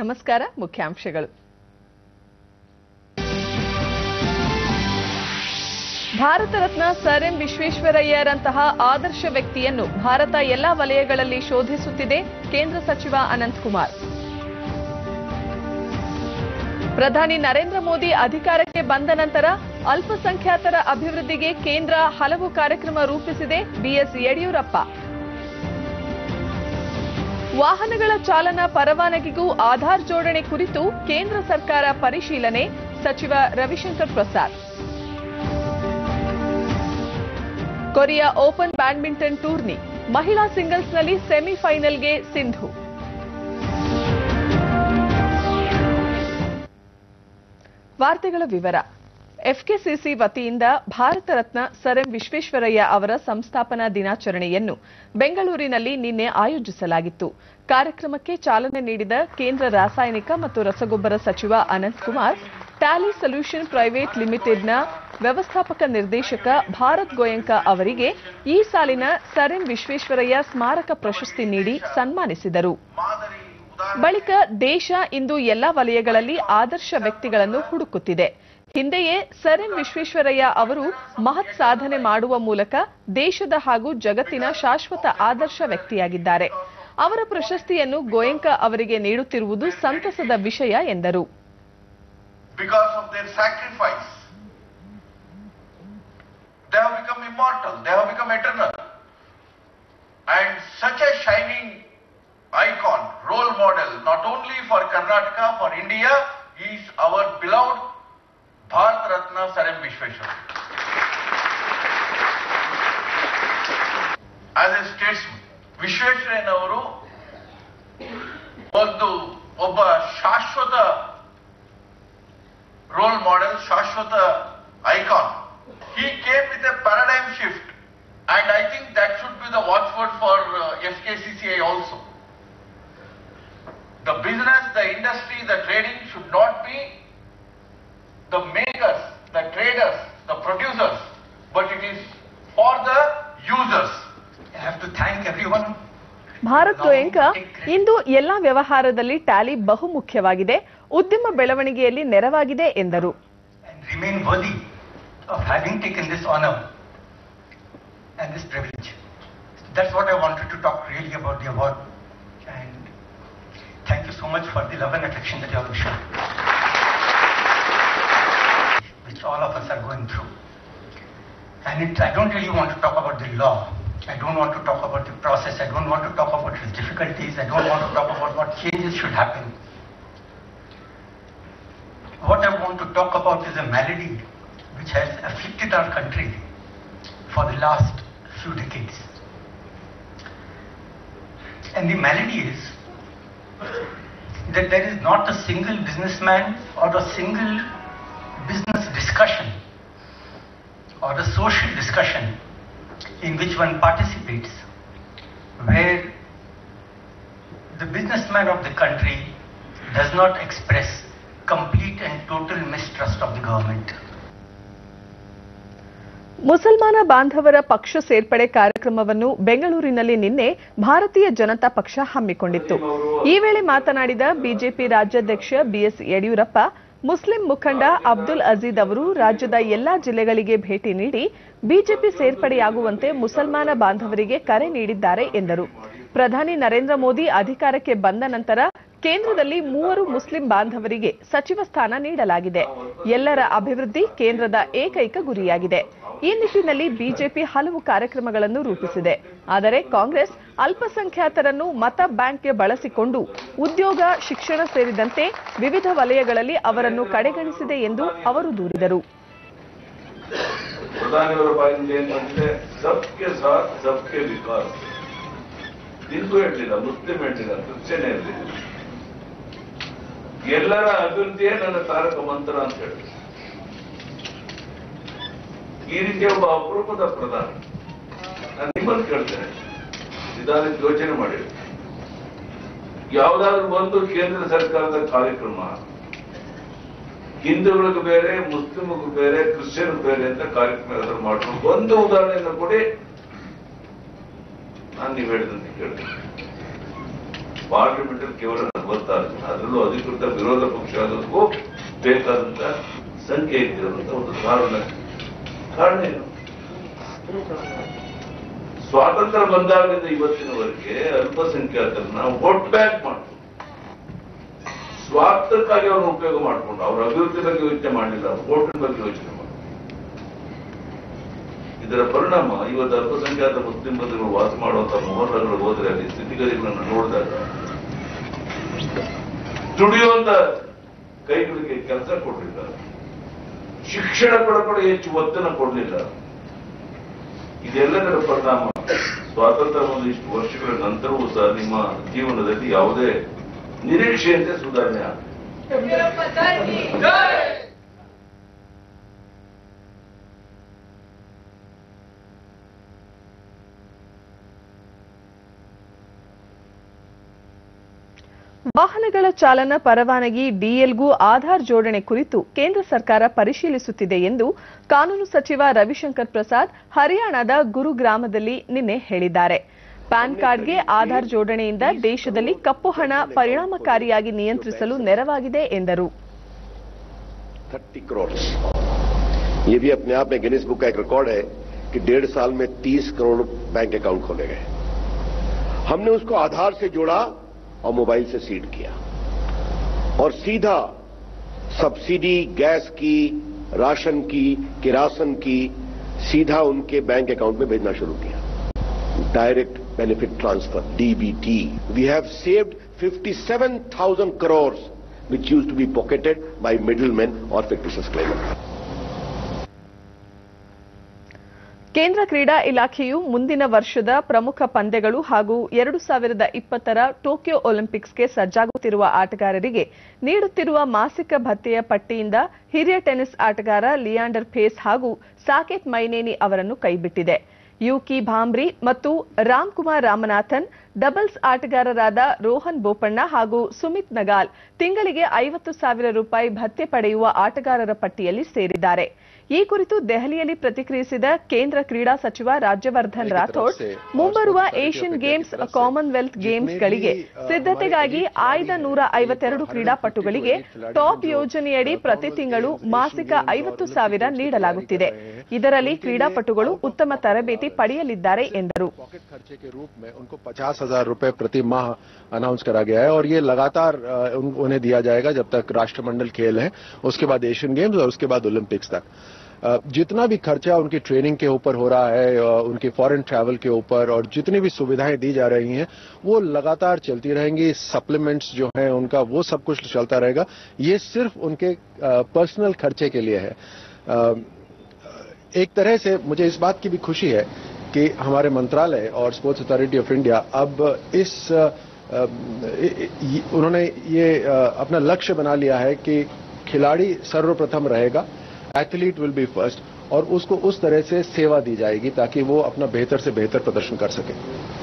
ನಮಸ್ಕಾರ ಮುಖ್ಯಾಂಶಗಳು Bharat Ratna sir M ವಿಶ್ವೇಶ್ವರಯ್ಯರಂತಹ ಆದರ್ಶ ವ್ಯಕ್ತಿಯನ್ನು ಭಾರತ ಎಲ್ಲಾ ವಲಯಗಳಲ್ಲಿ ಶೋಧಿಸುತ್ತಿದೆ ಕೇಂದ್ರ ಸಚಿವ ಅನಂತಕುಮಾರ್ ಪ್ರಧಾನಿ ನರೇಂದ್ರ ಮೋದಿ ಅಧಿಕಾರಕ್ಕೆ ಬಂದ ನಂತರ ಅಲ್ಪಸಂಖ್ಯಾತರ ಅಭಿವೃದ್ಧಿಗೆ ಕೇಂದ್ರ ಹಲವು ಕಾರ್ಯಕ್ರಮ ರೂಪಿಸಿದೆ ಬಿಎಸ್ ಯಡಿಯೂರಪ್ಪ ವಾಹನಗಳ ಚಾಲನಾ ಪರವಾನಗಿಗೂ ಆಧಾರ್ ಜೋಡಣೆ ಕುರಿತು ಕೇಂದ್ರ ಸರ್ಕಾರ ಪರಿಶೀಲನೆ ಸಚಿವ Ravishankar Prasad Korea Open badminton tourney ಮಹಿಳಾ ಸಿಂಗಲ್ಸ್ನಲ್ಲಿ ಸೆಮಿಫೈನಲ್ಗೆ ಸಿಂಧು ವಾರ್ತೆಗಳ ವಿವರ ಎಫ್ಕೆಸಿಸಿ ವತಿಯಿಂದ ಭಾರತ ರತ್ನ ಸರ್ ಎಂ ವಿಶ್ವೇಶ್ವರಯ್ಯ ಅವರ ಸಂಸ್ಥಾಪನಾ ದಿನಾಚರಣೆಯನ್ನು ಬೆಂಗಳೂರಿನಲ್ಲಿ ನಿನ್ನೆ ಆಯೋಜಿಸಲಾಗಿತ್ತು ಕಾರ್ಯಕ್ರಮಕ್ಕೆ ಚಾಲನೆ ನೀಡಿದ ಕೇಂದ್ರ ರಾಸಾಯನಿಕ ಮತ್ತು ರಸಗೊಬ್ಬರ ಸಚಿವ ಅನಂತಕುಮಾರ್ ಟ್ಯಾಲಿ ಸೊಲ್ಯೂಷನ್ ಪ್ರೈವೇಟ್ ಲಿಮಿಟೆಡ್ನ ವ್ಯವಸ್ಥಾಪಕ ನಿರ್ದೇಶಕ ಭಾರತ್ ಗೋಯಂಕ ಅವರಿಗೆ ಈ ಸಾಲಿನ ಸರ್ ಎಂ ವಿಶ್ವೇಶ್ವರಯ್ಯ ಸ್ಮಾರಕ ಪ್ರಶಸ್ತಿ ನೀಡಿ ಸನ್ಮಾನಿಸಿದರು ಬಳಿಕ ದೇಶ ಇಂದು ಎಲ್ಲಾ ವಲಯಗಳಲ್ಲಿ ಆದರ್ಶ ವ್ಯಕ್ತಿಗಳನ್ನು ಹುಡುಕುತ್ತಿದೆ ಹಿಂದೆಯೇ ಸರ್ ಎಂ ವಿಶ್ವೇಶ್ವರಯ್ಯ ಅವರು ಮಹತ್ ಸಾಧನೆ ಮಾಡುವ ಮೂಲಕ ದೇಶದ ಹಾಗೂ ಜಗತ್ತಿನ ಶಾಶ್ವತ ಆದರ್ಶ ವ್ಯಕ್ತಿಯಾಗಿದ್ದಾರೆ ಅವರ ಪ್ರಶಸ್ತಿಯನ್ನು ಗೋಯಂಕ ಅವರಿಗೆ ನೀಡುತ್ತಿರುವುದು ಸಂತಸದ ವಿಷಯ ಎಂದರು because of their sacrifice. They have become immortal, they have become eternal. And such a shining icon, role model, not only for Karnataka, for India, is our beloved Bharat Ratna Saram Vishweshwar. As a statesman, ವಿಶ್ವೇಶ್ವರಯ್ಯನವರು ಒಂದು ಒಬ್ಬ ಶಾಶ್ವತ role model, Shashwata icon. He came with a paradigm shift, and I think that should be the watchword for uh, FKCCI also. The business, the industry, the trading should not be the makers, the traders, the producers, but it is for the users. I have to thank everyone. Bharat Goenka ಇಂದು ಎಲ್ಲಾ ವ್ಯವಹಾರದಲ್ಲಿ Tally ಬಹುಮುಖ್ಯವಾಗಿದೆ ಉದ್ಯಮ ಬೆಳವಣಿಗೆಯಲ್ಲಿ ನೆರವಾಗಿದೆ ಎಂದರು and remain worthy of having taken this honor and this privilege. That's what I wanted to talk really about the award. And thank you so much for the love and affection that you have shown, which all of us are going through. And it, I don't really want to talk about the law. I don't want to talk about the process. I don't want to talk about its difficulties. I don't want to talk about what changes should happen. What I want to talk about is a malady which has afflicted our country for the last few decades. And the malady is that there is not a single businessman or a single business discussion or a social discussion in which one participates where the businessman of the country does not express complete and total mistrust of the government. ಮುಸಲ್ಮಾನ ಬಾಂಧವರ ಪಕ್ಷ ಸೇರ್ಪಡೆ ಕಾರ್ಯಕ್ರಮವನ್ನು ಬೆಂಗಳೂರಿನಲ್ಲಿ ನಿನ್ನೆ ಭಾರತೀಯ ಜನತಾ ಪಕ್ಷ ಹಮ್ಮಿಕೊಂಡಿತ್ತು ಈ ವೇಳೆ ಮಾತನಾಡಿದ ಬಿಜೆಪಿ ರಾಜ್ಯಾಧ್ಯಕ್ಷ ಬಿಎಸ್ ಯಡಿಯೂರಪ್ಪ ಮುಸ್ಲಿಂ ಮುಖಂಡ ಅಬ್ದುಲ್ ಅಜೀದ್ ಅವರು ರಾಜ್ಯದ ಎಲ್ಲಾ ಜಿಲ್ಲೆಗಳಿಗೆ ಭೇಟಿ ನೀಡಿ ಬಿಜೆಪಿ ಸೇರ್ಪಡೆಯಾಗುವಂತೆ ಮುಸಲ್ಮಾನ ಬಾಂಧವರಿಗೆ ಕರೆ ನೀಡಿದ್ದಾರೆ ಎಂದರು ಪ್ರಧಾನಿ ನರೇಂದ್ರ ಮೋದಿ ಅಧಿಕಾರಕ್ಕೆ ಬಂದ ನಂತರ ಕೇಂದ್ರದಲ್ಲಿ ಮೂವರು ಮುಸ್ಲಿಂ ಬಾಂಧವರಿಗೆ ಸಚಿವ ಸ್ಥಾನ ನೀಡಲಾಗಿದೆ ಎಲ್ಲರ ಅಭಿವೃದ್ಧಿ ಕೇಂದ್ರದ ಏಕೈಕ ಗುರಿಯಾಗಿದೆ ಈ ನಿಟ್ಟಿನಲ್ಲಿ ಬಿಜೆಪಿ ಹಲವು ಕಾರ್ಯಕ್ರಮಗಳನ್ನು ರೂಪಿಸಿದೆ ಆದರೆ ಕಾಂಗ್ರೆಸ್ ಅಲ್ಪಸಂಖ್ಯಾತರನ್ನು ಮತ ಬ್ಯಾಂಕ್ಗೆ ಬಳಸಿಕೊಂಡು ಉದ್ಯೋಗ ಶಿಕ್ಷಣ ಸೇರಿದಂತೆ ವಿವಿಧ ವಲಯಗಳಲ್ಲಿ ಅವರನ್ನು ಕಡೆಗಣಿಸಿದೆ ಎಂದು ಅವರು ದೂರಿದರು ಪ್ರಧಾನಿಯವರ ಬಾಯಿಂದ ಏನಂದ್ರೆ ಸಬ್ಕೆ ಸಾಥ್ ಸಬ್ಕೆ ವಿಕಾಸ್ ಹಿಂದೂ ಹೇಳಲಿಲ್ಲ ಮುಸ್ಲಿಂ ಹೇಳಲಿಲ್ಲ ಕ್ರಿಶ್ಚಿಯನ್ ಹೇಳಲಿಲ್ಲ ಎಲ್ಲರ ಅಭಿವೃದ್ಧಿಯೇ ನನ್ನ ತಾರಕ ಮಂತ್ರ ಅಂತ ಹೇಳಿ ಈ ರೀತಿಯ ಒಬ್ಬ ಅಪರೂಪದ ಪ್ರಧಾನಿ ನಾನು ನಿಮ್ಮನ್ನು ಕೇಳ್ತೇನೆ ನಿಧಾನಕ್ಕೆ ಯೋಚನೆ ಮಾಡಿ ಯಾವುದಾದ್ರೂ ಒಂದು ಕೇಂದ್ರ ಸರ್ಕಾರದ ಕಾರ್ಯಕ್ರಮ ಹಿಂದೂಗಳಿಗೂ ಬೇರೆ ಮುಸ್ಲಿಮ್ಗೂ ಬೇರೆ ಕ್ರಿಶ್ಚಿಯನ್ ಬೇರೆ ಅಂತ ಕಾರ್ಯಕ್ರಮ ಯಾವ್ದಾದ್ರು ಮಾಡ್ಕೊಂಡು ಒಂದು ಉದಾಹರಣೆಯನ್ನು ಕೊಡಿ ನಾನು ನೀವು ಹೇಳಿದಂತೆ ಕೇಳ್ತೀನಿ ಪಾರ್ಲಿಮೆಂಟ್ ಕೇವಲ ನಲವತ್ತಾರು ಜನ ಅದರಲ್ಲೂ ಅಧಿಕೃತ ವಿರೋಧ ಪಕ್ಷ ಆಗೋದಕ್ಕೂ ಬೇಕಾದಂತ ಸಂಖ್ಯೆ ಇದ್ದಿರುವಂತ ಒಂದು ಕಾರಣ ಕಾರಣ ಏನು ಸ್ವಾತಂತ್ರ್ಯ ಬಂದಾಗಲಿಂದ ಇವತ್ತಿನವರೆಗೆ ಅಲ್ಪಸಂಖ್ಯಾತರನ್ನ ವೋಟ್ ಬ್ಯಾಂಕ್ ಮಾಡ್ತಾರೆ ಸ್ವಾರ್ಥಕ್ಕಾಗಿ ಅವ್ರನ್ನ ಉಪಯೋಗ ಮಾಡಿಕೊಂಡು ಅವ್ರ ಅಭಿವೃದ್ಧಿ ಬಗ್ಗೆ ಯೋಚನೆ ಮಾಡಲಿಲ್ಲ ವೋಟಿನ ಬಗ್ಗೆ ಯೋಚನೆ ಮಾಡಿ ಇದರ ಪರಿಣಾಮ ಇವತ್ತು ಅಲ್ಪಸಂಖ್ಯಾತ ಮುಸ್ಲಿಂ ಬಂಧುಗಳು ವಾಸ ಮಾಡುವಂತ ಮೊಹಲ್ಲಾಗಳು ಹೋದ್ರೆ ಅಲ್ಲಿ ಸ್ಥಿತಿಗತಿಗಳನ್ನು ನೋಡಿದಾಗ ದುಡಿಯುವಂತ ಕೈಗಳಿಗೆ ಕೆಲಸ ಕೊಡಲಿಲ್ಲ ಶಿಕ್ಷಣ ಕೂಡ ಹೆಚ್ಚು ಒತ್ತನ್ನು ಕೊಡಲಿಲ್ಲ ಇದೆಲ್ಲದರ ಪರಿಣಾಮ ಸ್ವಾತಂತ್ರ್ಯ ಒಂದು ಇಷ್ಟು ವರ್ಷಗಳ ನಂತರವೂ ಸಹ ನಿಮ್ಮ ಜೀವನದಲ್ಲಿ ಯಾವುದೇ ನಿರೀಕ್ಷೆಯಂತೆ ಸುಧಾರಣೆ ಆಗಿದೆ ವಾಹನಗಳ ಚಾಲನಾ ಪರವಾನಗಿ ಡಿಎಲ್ಗೂ ಆಧಾರ್ ಜೋಡಣೆ ಕುರಿತು ಕೇಂದ್ರ ಸರ್ಕಾರ ಪರಿಶೀಲಿಸುತ್ತಿದೆ ಎಂದು ಕಾನೂನು ಸಚಿವ ರವಿಶಂಕರ್ ಪ್ರಸಾದ್ ಹರಿಯಾಣದ ಗುರುಗ್ರಾಮದಲ್ಲಿ ನಿನ್ನೆ ಹೇಳಿದ್ದಾರೆ ಪ್ಯಾನ್ ಕಾರ್ಡ್ಗೆ ಆಧಾರ್ ಜೋಡಣೆಯಿಂದ ದೇಶದಲ್ಲಿ ಕಪ್ಪು ಹಣ ಪರಿಣಾಮಕಾರಿಯಾಗಿ ನಿಯಂತ್ರಿಸಲು ನೆರವಾಗಿದೆ ಎಂದರು थर्टी करोड़ ये भी अपने आप में गिनीज बुक का एक रिकॉर्ड है कि डेढ़ साल में तीस करोड़ बैंक अकाउंट खोले गए हमने उसको आधार से जोड़ा और मोबाइल से सीड किया और सीधा सब्सिडी गैस की राशन की किरासन की सीधा उनके बैंक अकाउंट में भेजना शुरू किया direct benefit transfer DBT we have saved 57,000 crores which used to be pocketed by middlemen or fictitious claimants. ಕೇಂದ್ರ ಕ್ರೀಡಾ ಇಲಾಖೆಯು ಮುಂದಿನ ವರ್ಷದ ಪ್ರಮುಖ ಪಂದ್ಯಗಳು ಹಾಗೂ ಎರಡು ಸಾವಿರದ ಇಪ್ಪತ್ತರ ಟೋಕಿಯೋ ಒಲಿಂಪಿಕ್ಸ್ಗೆ ಸಜ್ಜಾಗುತ್ತಿರುವ ಆಟಗಾರರಿಗೆ ನೀಡುತ್ತಿರುವ ಮಾಸಿಕ ಭತ್ಯೆಯ ಪಟ್ಟಿಯಿಂದ ಹಿರಿಯ ಟೆನ್ನಿಸ್ ಆಟಗಾರ ಲಿಯಾಂಡರ್ ಪೇಸ್ ಹಾಗೂ ಸಾಕೇತ್ ಮೈನೇನಿ ಅವರನ್ನು ಕೈಬಿಟ್ಟಿದೆ ಯುಕಿ ಭಾಂಬ್ರಿ ಮತ್ತು ರಾಮ್ ಕುಮಾರ್ ರಾಮನಾಥನ್ ಡಬಲ್ಸ್ ಆಟಗಾರರಾದ ರೋಹನ್ ಬೋಪಣ್ಣ ಹಾಗೂ ಸುಮಿತ್ ನಗಾಲ್ ತಿಂಗಳಿಗೆ ಐವತ್ತು ಸಾವಿರ ರೂಪಾಯಿ ಭತ್ಯೆ ಪಡೆಯುವ ಆಟಗಾರರ ಪಟ್ಟಿಯಲ್ಲಿ ಸೇರಿದ್ದಾರೆ ಈ ಕುರಿತು ದೆಹಲಿಯಲ್ಲಿ ಪ್ರತಿಕ್ರಿಯಿಸಿದ ಕೇಂದ್ರ ಕ್ರೀಡಾ ಸಚಿವ ರಾಜ್ಯವರ್ಧನ್ ರಾಥೋಡ್ ಮುಂಬರುವ ಏಷ್ಯನ್ ಗೇಮ್ಸ್ ಕಾಮನ್ವೆಲ್ತ್ ಗೇಮ್ಸ್ಗಳಿಗೆ ಸಿದ್ಧತೆಗಾಗಿ ಆಯ್ದ ನೂರ ಐವತ್ತೆರಡು ಕ್ರೀಡಾಪಟುಗಳಿಗೆ ಟಾಪ್ ಯೋಜನೆಯಡಿ ಪ್ರತಿ ತಿಂಗಳು ಮಾಸಿಕ ಐವತ್ತು ಸಾವಿರ ನೀಡಲಾಗುತ್ತಿದೆ ಇದರಲ್ಲಿ ಕ್ರೀಡಾಪಟುಗಳು ಉತ್ತಮ ತರಬೇತಿ ಪಡೆಯಲಿದ್ದಾರೆ ಎಂದರು पॉकेट खर्चे के रूप में उनको पचास हजार रूपए प्रति माह अनाउंस करा गया है और ये लगातार अ, उन- उन्हें दिया जाएगा जब तक राष्ट्रमंडल खेल है उसके बाद एशियन गेम्स और उसके बाद ओलंपिक्स तक अ, जितना भी खर्चा उनकी ट्रेनिंग के ऊपर हो रहा है अ, उनकी फॉरेन ट्रैवल के ऊपर और जितनी भी सुविधाएं दी जा रही हैं वो लगातार चलती रहेंगी सप्लीमेंट्स जो हैं उनका वो सब कुछ चलता रहेगा ये सिर्फ उनके पर्सनल खर्चे के लिए है अ, एक तरह से मुझे इस बात की भी खुशी है कि हमारे मंत्रालय और स्पोर्ट्स अथॉरिटी ऑफ इंडिया अब इस अ, अ, इ- इ- उन्होंने ये अ, अपना लक्ष्य बना लिया है कि खिलाड़ी सर्वप्रथम रहेगा एथलीट विल बी फर्स्ट और उसको उस तरह से सेवा दी जाएगी ताकि वो अपना बेहतर से बेहतर प्रदर्शन कर सके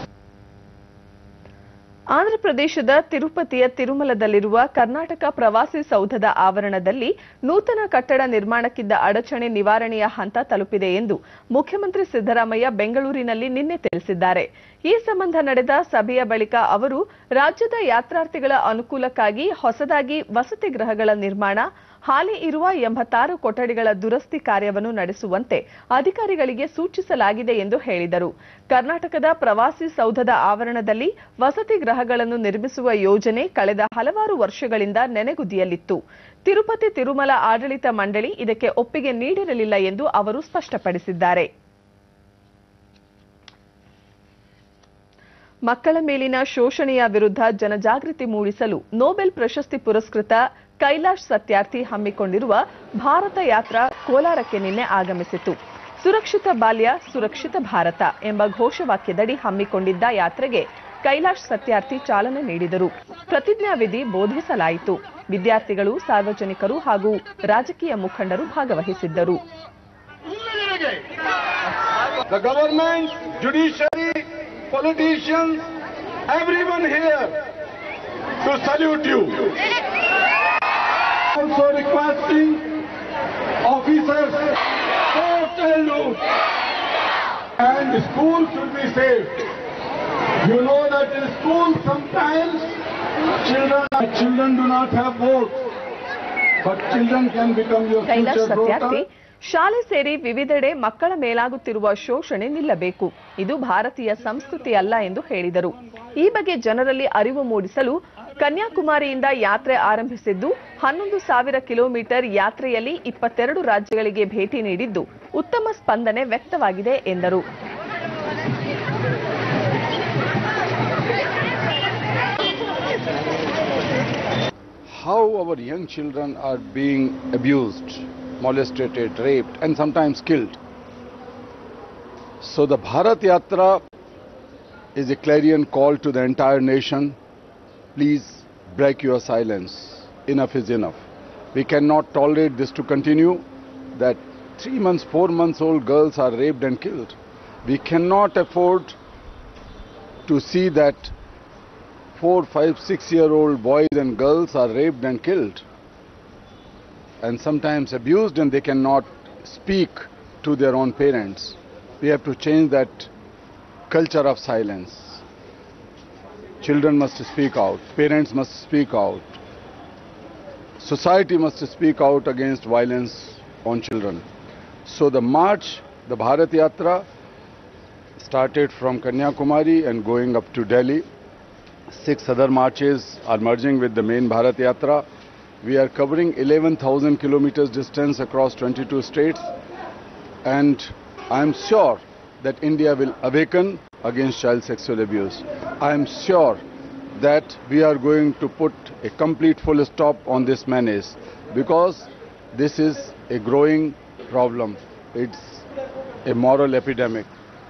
ಆಂಧ್ರಪ್ರದೇಶದ ತಿರುಪತಿಯ ತಿರುಮಲದಲ್ಲಿರುವ ಕರ್ನಾಟಕ ಪ್ರವಾಸಿ ಸೌಧದ ಆವರಣದಲ್ಲಿ ನೂತನ ಕಟ್ಟಡ ನಿರ್ಮಾಣಕ್ಕಿದ್ದ ಅಡಚಣೆ ನಿವಾರಣೆಯ ಹಂತ ತಲುಪಿದೆ ಎಂದು ಮುಖ್ಯಮಂತ್ರಿ ಸಿದ್ದರಾಮಯ್ಯ ಬೆಂಗಳೂರಿನಲ್ಲಿ ನಿನ್ನೆ ತಿಳಿಸಿದ್ದಾರೆ ಈ ಸಂಬಂಧ ನಡೆದ ಸಭೆಯ ಬಳಿಕ ಅವರು ರಾಜ್ಯದ ಯಾತ್ರಾರ್ಥಿಗಳ ಅನುಕೂಲಕ್ಕಾಗಿ ಹೊಸದಾಗಿ ವಸತಿ ಗೃಹಗಳ ನಿರ್ಮಾಣ ಹಾಲಿ ಇರುವ ಎಂಬತ್ತಾರು ಕೊಠಡಿಗಳ ದುರಸ್ತಿ ಕಾರ್ಯವನ್ನು ನಡೆಸುವಂತೆ ಅಧಿಕಾರಿಗಳಿಗೆ ಸೂಚಿಸಲಾಗಿದೆ ಎಂದು ಹೇಳಿದರು ಕರ್ನಾಟಕದ ಪ್ರವಾಸಿ ಸೌಧದ ಆವರಣದಲ್ಲಿ ವಸತಿ ಗೃಹಗಳನ್ನು ನಿರ್ಮಿಸುವ ಯೋಜನೆ ಕಳೆದ ಹಲವಾರು ವರ್ಷಗಳಿಂದ ನೆನೆಗುದಿಯಲ್ಲಿತ್ತು ತಿರುಪತಿ ತಿರುಮಲ ಆಡಳಿತ ಮಂಡಳಿ ಇದಕ್ಕೆ ಒಪ್ಪಿಗೆ ನೀಡಿರಲಿಲ್ಲ ಎಂದು ಅವರು ಸ್ಪಷ್ಟಪಡಿಸಿದ್ದಾರೆ ಮಕ್ಕಳ ಮೇಲಿನ ಶೋಷಣೆಯ ವಿರುದ್ಧ ಜನಜಾಗೃತಿ ಮೂಡಿಸಲು ನೊಬೆಲ್ ಪ್ರಶಸ್ತಿ ಪುರಸ್ಕೃತ ಕೈಲಾಶ್ ಸತ್ಯಾರ್ಥಿ ಹಮ್ಮಿಕೊಂಡಿರುವ ಭಾರತ ಯಾತ್ರಾ ಕೋಲಾರಕ್ಕೆ ನಿನ್ನೆ ಆಗಮಿಸಿತು ಸುರಕ್ಷಿತ ಬಾಲ್ಯ ಸುರಕ್ಷಿತ ಭಾರತ ಎಂಬ ಘೋಷವಾಕ್ಯದಡಿ ಹಮ್ಮಿಕೊಂಡಿದ್ದ ಯಾತ್ರೆಗೆ ಕೈಲಾಶ್ ಸತ್ಯಾರ್ಥಿ ಚಾಲನೆ ನೀಡಿದರು ಪ್ರತಿಜ್ಞಾವಿಧಿ ಬೋಧಿಸಲಾಯಿತು ವಿದ್ಯಾರ್ಥಿಗಳು ಸಾರ್ವಜನಿಕರು ಹಾಗೂ ರಾಜಕೀಯ ಮುಖಂಡರು ಭಾಗವಹಿಸಿದ್ದರು The government, judiciary, politicians, everyone here to salute you. Also requesting officers, don't tell you, and school should be safe. You know that in school sometimes Children, children do not have votes, but children can become your Kailash future Satyarthi voters. ಶಾಲೆ ಸೇರಿ ವಿವಿಧೆಡೆ ಮಕ್ಕಳ ಮೇಲಾಗುತ್ತಿರುವ ಶೋಷಣೆ ನಿಲ್ಲಬೇಕು ಇದು ಭಾರತೀಯ ಸಂಸ್ಕೃತಿ ಅಲ್ಲ ಎಂದು ಹೇಳಿದರು ಈ ಬಗ್ಗೆ ಜನರಲ್ಲಿ ಅರಿವು ಮೂಡಿಸಲು ಕನ್ಯಾಕುಮಾರಿಯಿಂದ ಯಾತ್ರೆ ಆರಂಭಿಸಿದ್ದು ಹನ್ನೊಂದು ಸಾವಿರ ಕಿಲೋಮೀಟರ್ ಯಾತ್ರೆಯಲ್ಲಿ ಇಪ್ಪತ್ತೆರಡು ರಾಜ್ಯಗಳಿಗೆ ಭೇಟಿ ನೀಡಿದ್ದು ಉತ್ತಮ ಸ್ಪಂದನೆ ವ್ಯಕ್ತವಾಗಿದೆ ಎಂದರು how our young children are being abused, molested, raped, and sometimes killed. So the Bharat Yatra is a clarion call to the entire nation. Please break your silence. Enough is enough. We cannot tolerate this to continue. That three months, four months old girls are raped and killed. We cannot afford to see that four, five, six year old boys and girls are raped and killed and sometimes abused and they cannot speak to their own parents. We have to change that culture of silence. Children must speak out, parents must speak out, society must speak out against violence on children. So the march, the Bharat Yatra, started from Kanyakumari and going up to Delhi. Six other marches are merging with the main Bharat Yatra. We are covering 11,000 kilometers distance across 22 states and I am sure that India will awaken against child sexual abuse. I am sure that we are going to put a complete full stop on this menace because this is a growing problem. It's a moral epidemic.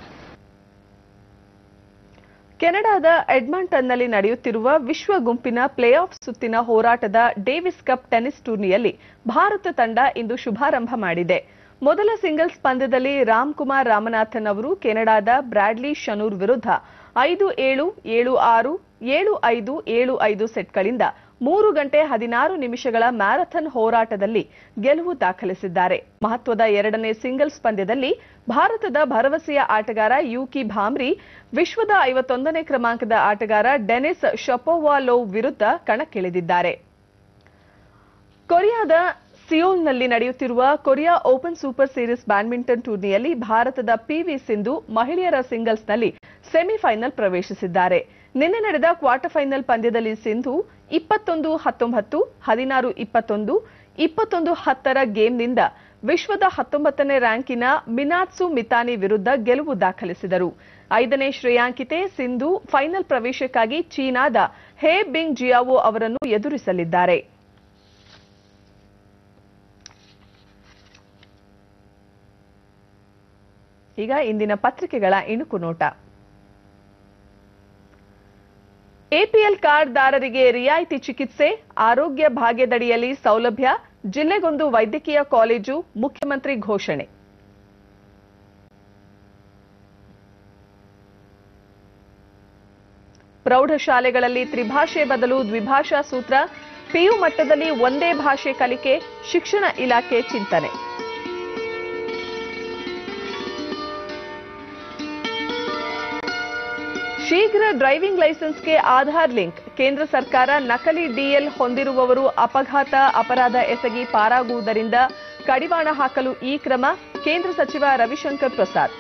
ಕೆನಡಾದ ಎಡ್ಮಂಟನ್ನಲ್ಲಿ ನಡೆಯುತ್ತಿರುವ ವಿಶ್ವ ಗುಂಪಿನ play of ಸುತ್ತಿನ ಹೋರಾಟದ Davis cup tennis ಟೂರ್ನಿಯಲ್ಲಿ ಭಾರತ ತಂಡ ಇಂದು ಶುಭಾರಂಭ ಮಾಡಿದೆ ಮೊದಲ ಸಿಂಗಲ್ಸ್ ಪಂದ್ಯದಲ್ಲಿ ರಾಮ್ ಕುಮಾರ್ ರಾಮನಾಥನ್ ಅವರು ಕೆನಡಾದ ಬ್ರಾಡ್ಲಿ ಶನೂರ್ ವಿರುದ್ಧ ಐದು ಏಳು ಏಳು ಆರು ಏಳು ಐದು ಏಳು ಐದು ಸೆಟ್ಗಳಿಂದ ಮೂರು ಗಂಟೆ ಹದಿನಾರು ನಿಮಿಷಗಳ ಮ್ಯಾರಥಾನ್ ಹೋರಾಟದಲ್ಲಿ ಗೆಲುವು ದಾಖಲಿಸಿದ್ದಾರೆ ಮಹತ್ವದ ಎರಡನೇ ಸಿಂಗಲ್ಸ್ ಪಂದ್ಯದಲ್ಲಿ ಭಾರತದ ಭರವಸೆಯ ಆಟಗಾರ ಯೂಕಿ ಭಾಮ್ರಿ ವಿಶ್ವದ ಐವತ್ತೊಂದನೇ ಕ್ರಮಾಂಕದ ಆಟಗಾರ ಡೆನಿಸ್ ಶಪೋವಾಲೋವ್ ವಿರುದ್ಧ ಕಣಕ್ಕಿಳಿದಿದ್ದಾರೆ ಕೊರಿಯಾದ ಸಿಯೋಲ್ನಲ್ಲಿ ನಡೆಯುತ್ತಿರುವ Korea Open super series badminton ಟೂರ್ನಿಯಲ್ಲಿ ಭಾರತದ ಪಿವಿ ಸಿಂಧು ಮಹಿಳೆಯರ ಸಿಂಗಲ್ಸ್ನಲ್ಲಿ ಸೆಮಿಫೈನಲ್ ಪ್ರವೇಶಿಸಿದ್ದಾರೆ ನಿನ್ನೆ ನಡೆದ ಕ್ವಾರ್ಟರ್ ಫೈನಲ್ ಪಂದ್ಯದಲ್ಲಿ ಸಿಂಧು ಇಪ್ಪತ್ತೊಂದು ಹತ್ತೊಂಬತ್ತು ಹದಿನಾರು ಇಪ್ಪತ್ತೊಂದು ಇಪ್ಪತ್ತೊಂದು ಹತ್ತರ ಗೇಮ್ನಿಂದ ವಿಶ್ವದ ಹತ್ತೊಂಬತ್ತನೇ ರ್ಯಾಂಕಿನ ಮಿನಾಟ್ಸು ಮಿತಾನಿ ವಿರುದ್ಧ ಗೆಲುವು ದಾಖಲಿಸಿದರು ಐದನೇ ಶ್ರೇಯಾಂಕಿತೆ ಸಿಂಧು ಫೈನಲ್ ಪ್ರವೇಶಕ್ಕಾಗಿ ಚೀನಾದ ಹೇ ಬಿಂಗ್ ಜಿಯಾವೋ ಅವರನ್ನು ಎದುರಿಸಲಿದ್ದಾರೆ ಈಗ ಇಂದಿನ ಪತ್ರಿಕೆಗಳ ಇಣುಕು ನೋಟ ಎಪಿಎಲ್ ಕಾರ್ಡ್ದಾರರಿಗೆ ರಿಯಾಯಿತಿ ಚಿಕಿತ್ಸೆ ಆರೋಗ್ಯ ಭಾಗ್ಯದಡಿಯಲ್ಲಿ ಸೌಲಭ್ಯ ಜಿಲ್ಲೆಗೊಂದು ವೈದ್ಯಕೀಯ ಕಾಲೇಜು ಮುಖ್ಯಮಂತ್ರಿ ಘೋಷಣೆ ಪ್ರೌಢಶಾಲೆಗಳಲ್ಲಿ ತ್ರಿಭಾಷೆ ಬದಲು ದ್ವಿಭಾಷಾ ಸೂತ್ರ ಪಿಯು ಮಟ್ಟದಲ್ಲಿ ಒಂದೇ ಭಾಷೆ ಕಲಿಕೆ ಶಿಕ್ಷಣ ಇಲಾಖೆ ಚಿಂತನೆ ಶೀಘ್ರ ಡ್ರೈವಿಂಗ್ ಲೈಸೆನ್ಸ್ಗೆ ಆಧಾರ್ ಲಿಂಕ್ ಕೇಂದ್ರ ಸರ್ಕಾರ ನಕಲಿ ಡಿಎಲ್ ಹೊಂದಿರುವವರು ಅಪಘಾತ ಅಪರಾಧ ಎಸಗಿ ಪಾರಾಗುವುದರಿಂದ ಕಡಿವಾಣ ಹಾಕಲು ಈ ಕ್ರಮ ಕೇಂದ್ರ ಸಚಿವ ರವಿಶಂಕರ್ ಪ್ರಸಾದ್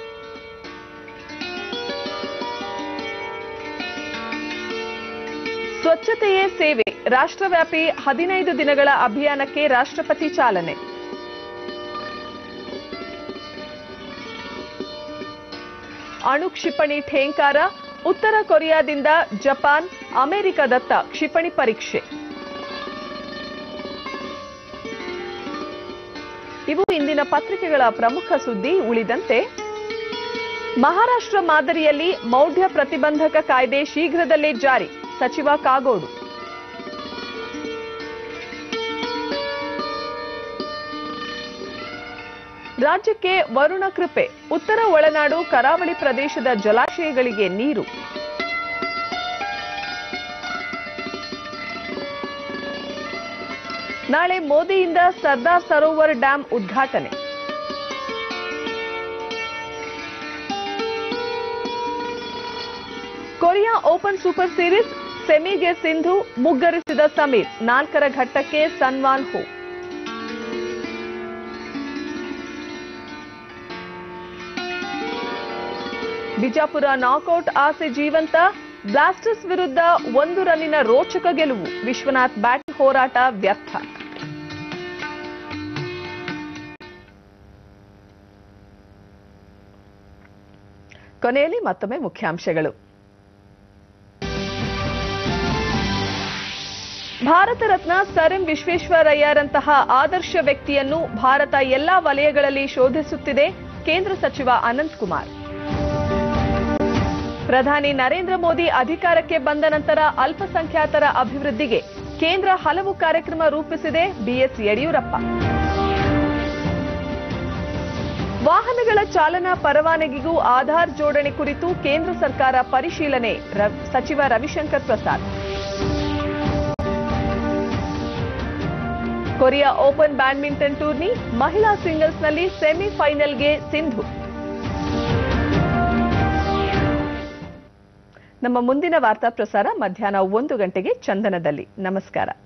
ಸ್ವಚ್ಛತೆಯೇ ಸೇವೆ ರಾಷ್ಟ್ರವ್ಯಾಪಿ ಹದಿನೈದು ದಿನಗಳ ಅಭಿಯಾನಕ್ಕೆ ರಾಷ್ಟ್ರಪತಿ ಚಾಲನೆ ಅಣು ಕ್ಷಿಪಣಿ ಠೇಂಕಾರ ಉತ್ತರ ಕೊರಿಯಾದಿಂದ ಜಪಾನ್ ಅಮೆರಿಕದತ್ತ ಕ್ಷಿಪಣಿ ಪರೀಕ್ಷೆ ಇವು ಇಂದಿನ ಪತ್ರಿಕೆಗಳ ಪ್ರಮುಖ ಸುದ್ದಿ ಉಳಿದಂತೆ ಮಹಾರಾಷ್ಟ್ರ ಮಾದರಿಯಲ್ಲಿ ಮೌಢ್ಯ ಪ್ರತಿಬಂಧಕ ಕಾಯ್ದೆ ಶೀಘ್ರದಲ್ಲೇ ಜಾರಿ ಸಚಿವ ಕಾಗೋಡು ರಾಜ್ಯಕ್ಕೆ ವರುಣ ಕೃಪೆ ಉತ್ತರ ಒಳನಾಡು ಕರಾವಳಿ ಪ್ರದೇಶದ ಜಲಾಶಯಗಳಿಗೆ ನೀರು ನಾಳೆ ಮೋದಿಯಿಂದ ಸರ್ದಾರ್ ಸರೋವರ್ ಡ್ಯಾಂ ಉದ್ಘಾಟನೆ ಕೊರಿಯಾ ಓಪನ್ ಸೂಪರ್ ಸೀರೀಸ್ ಸೆಮಿಗೆ ಸಿಂಧು ಮುಗ್ಗರಿಸಿದ ಸಮೀರ್ ನಾಲ್ಕರ ಘಟ್ಟಕ್ಕೆ ಸನ್ವಾನ್ ಹೋ ಬಿಜಾಪುರ ನಾಕೌಟ್ ಆಸೆ ಜೀವಂತ ಬ್ಲಾಸ್ಟರ್ಸ್ ವಿರುದ್ಧ ಒಂದು ರನ್ನಿನ ರೋಚಕ ಗೆಲುವು ವಿಶ್ವನಾಥ್ ಬ್ಯಾಟಿಂಗ್ ಹೋರಾಟ ವ್ಯರ್ಥ ಕೊನೆಯಲ್ಲಿ ಮತ್ತೊಮ್ಮೆ ಮುಖ್ಯಾಂಶಗಳು ಭಾರತ ರತ್ನ ಸರ್ ಎಂ ವಿಶ್ವೇಶ್ವರಯ್ಯರಂತಹ ಆದರ್ಶ ವ್ಯಕ್ತಿಯನ್ನು ಭಾರತ ಎಲ್ಲಾ ವಲಯಗಳಲ್ಲಿ ಶೋಧಿಸುತ್ತಿದೆ ಕೇಂದ್ರ ಸಚಿವ ಅನಂತ್ ಕುಮಾರ್ ಪ್ರಧಾನಿ ನರೇಂದ್ರ ಮೋದಿ ಅಧಿಕಾರಕ್ಕೆ ಬಂದ ನಂತರ ಅಲ್ಪಸಂಖ್ಯಾತರ ಅಭಿವೃದ್ಧಿಗೆ ಕೇಂದ್ರ ಹಲವು ಕಾರ್ಯಕ್ರಮ ರೂಪಿಸಿದೆ ಬಿಎಸ್ ಯಡಿಯೂರಪ್ಪ ವಾಹನಗಳ ಚಾಲನಾ ಪರವಾನಗಿಗೂ ಆಧಾರ್ ಜೋಡಣೆ ಕುರಿತು ಕೇಂದ್ರ ಸರ್ಕಾರ ಪರಿಶೀಲನೆ ರ- ಸಚಿವ Ravishankar Prasad Korea Open badminton tourney ಮಹಿಳಾ ಸಿಂಗಲ್ಸ್ನಲ್ಲಿ ಸೆಮಿಫೈನಲ್ಗೆ ಸಿಂಧು ನಮ್ಮ ಮುಂದಿನ ವಾರ್ತಾ ಪ್ರಸಾರ ಮಧ್ಯಾಹ್ನ ಒಂದು ಗಂಟೆಗೆ ಚಂದನದಲ್ಲಿ ನಮಸ್ಕಾರ